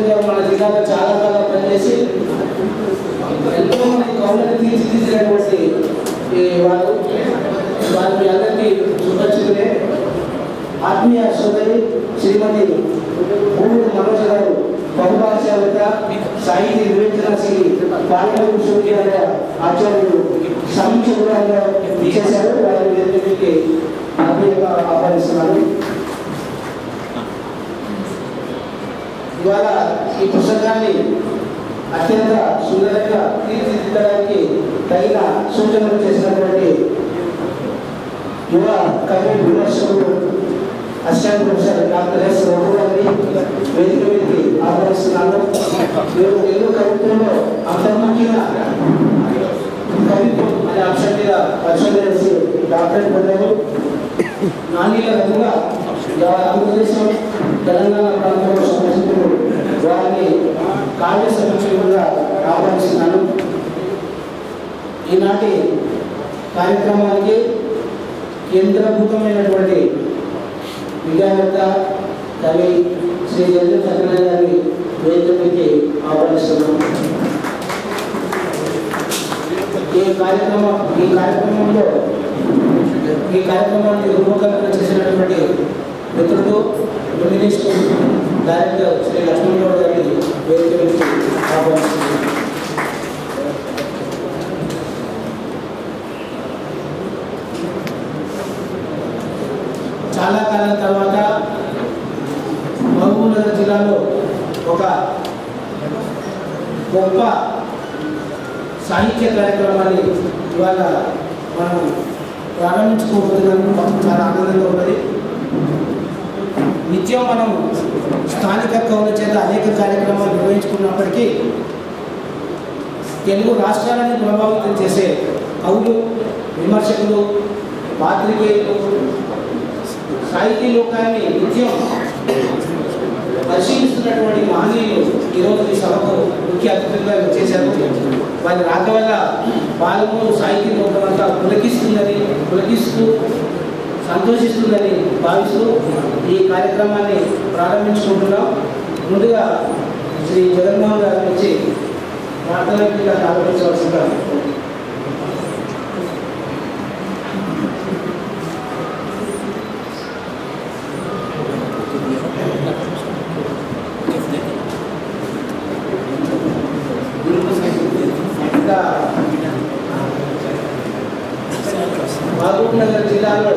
గారు మన జిల్లాలో చాలా కాలం పనిచేసి ఎంతో మంది కౌలను తీర్చిదిద్దినటువంటి ఈ వారు వారు మీ అందరికీ సుపరిచితులే ఆత్మీయ సోదరి శ్రీమతి భూమి మనోజ్ గారు బహుభాషావేత్త సాహితీ వివేచన శ్రీ పాలన విశ్వవిద్యాలయ ఆచార్యులు సమీక్ష కూడా చేశారు వారి వేదికకి ఆత్మీయంగా ఆహ్వానిస్తున్నాను ఇవాళ ఈ పుస్తకాన్ని అత్యంత సుందరంగా తీర్చిదిద్దడానికి తగిన సూచనలు చేసినటువంటి యువ కవి విమర్శకుడు assistant professor doctor S Raghu గారిని వేదిక మీదకి ఆహ్వానిస్తున్నాను మీరు తెలుగు కవిత్వంలో అంతర్ముఖ్యంగా కవిత్వం అనే అంశం మీద పరిశోధన చేసి డాక్టరేట్ పొందారు నాణ్యత రకంగా ఆంధ్రప్రదేశ్ తెలంగాణ ప్రాంతంలో సందర్శితులు వారిని కావ్య సమీక్షకులుగా ఆహ్వానిస్తున్నాను ఈనాటి కార్యక్రమానికి కేంద్రభూతమైనటువంటి విద్యావేత్త కవి శ్రీ జగన్ సత్యనారాయణ గారిని వేదికకి ఆహ్వానిస్తున్నాం ఈ కార్యక్రమం ఈ కార్యక్రమంలో ఈ కార్యక్రమాన్ని రూపకల్పన చేసినటువంటి మిత్రుడు ఫెమినిస్ట్ డైరెక్టర్ శ్రీ లక్ష్మణ్ గౌడ్ గారిని వేదిక నుంచి ఆహ్వానిస్తున్నాం చాలా కాలం తర్వాత మహబూబ్నగర్ జిల్లాలో ఒక గొప్ప సాహిత్య కార్యక్రమాన్ని ఇవాళ మనం ప్రారంభించుకోబోతున్నాము చాలా ఆనందంగా ఉన్నది నిత్యం మనం స్థానిక కవుల చేత అనేక కార్యక్రమాలు నిర్వహించుకున్నప్పటికీ తెలుగు రాష్ట్రాలను ప్రభావితం చేసే కవులు విమర్శకులు పాత్రికేయులు సాహితీ లోకాన్ని నిత్యం పరిశీలిస్తున్నటువంటి మహనీయులు ఈరోజు ఈ సభకు ముఖ్య అతిథులుగా చేశారు వారి రాక వల్ల పాలమూరు సాహితీ లోకం అంతా పులకిస్తుందని పులకిస్తూ సంతోషిస్తుందని భావిస్తూ ఈ కార్యక్రమాన్ని ప్రారంభించుకుంటున్నాం ముందుగా శ్రీ జగన్మోహన్ గారి నుంచి ప్రార్థనగా ఆలోచించవలసిందిగా ఇంకా మహబూబ్ నగర్ జిల్లాలో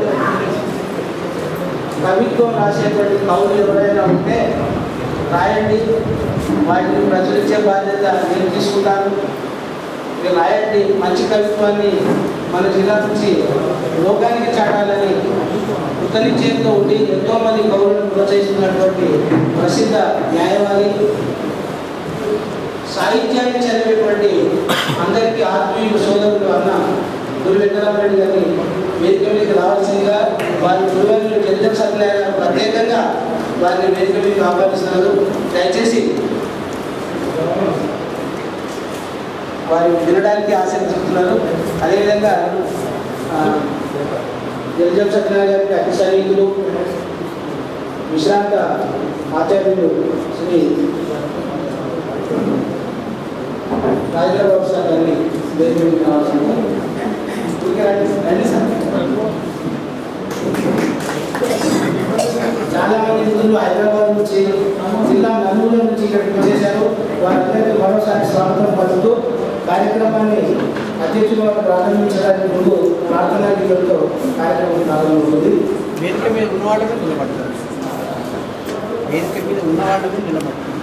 కవిత్వం రాసేటువంటి కవులు ఎవరైనా ఉంటే రాయండి వాటిని ప్రచురించే బాధ్యత నేను తీసుకుంటాను మీరు రాయండి మంచి కవిత్వాన్ని మన జిల్లా నుంచి లోకానికి చాటాలని ఉత్తరించేంతో ఉండి ఎంతో మంది కవులను ప్రోత్సహిస్తున్నటువంటి ప్రసిద్ధ న్యాయవాది సాహిత్యాన్ని చదివేటువంటి అందరికీ ఆత్మీయులు సోదరులు అన్న గురు వెంకటరామరెడ్డి గారిని వేదిక మీదకి రావాల్సిందిగా వారి గురువులు జగన్ సత్యనారాయణ గారు ప్రత్యేకంగా వారిని వేదిక మీదకి ఆహ్వానిస్తున్నారు దయచేసి వారి వినడానికి ఆసక్తి చూపుతున్నారు అదేవిధంగా జగజం సత్యనారాయణ గారికి అతి సైనికులు విశ్రాంత ఆచార్యులు శ్రీ హైదరాబాద్ సార్ గారిని వేదిక మీదకి రావాల్సిందిగా ఊరికే రండి రండి సార్ చాలా మంది మిత్రులు హైదరాబాద్ నుంచి జిల్లా నలుగురు నుంచి ఇక్కడికి వచ్చేసారు వారందరికీ మరోసారి స్వాగతం పలుకుతూ కార్యక్రమాన్ని అధ్యక్షులుగా ప్రారంభించడానికి ముందు ప్రార్థనా గీతంతో కార్యక్రమం ప్రారంభమవుతుంది వేదిక మీద ఉన్నవాళ్ళమే నిలబడతారు వేదిక మీద ఉన్నవాళ్ళమే నిలబడతారు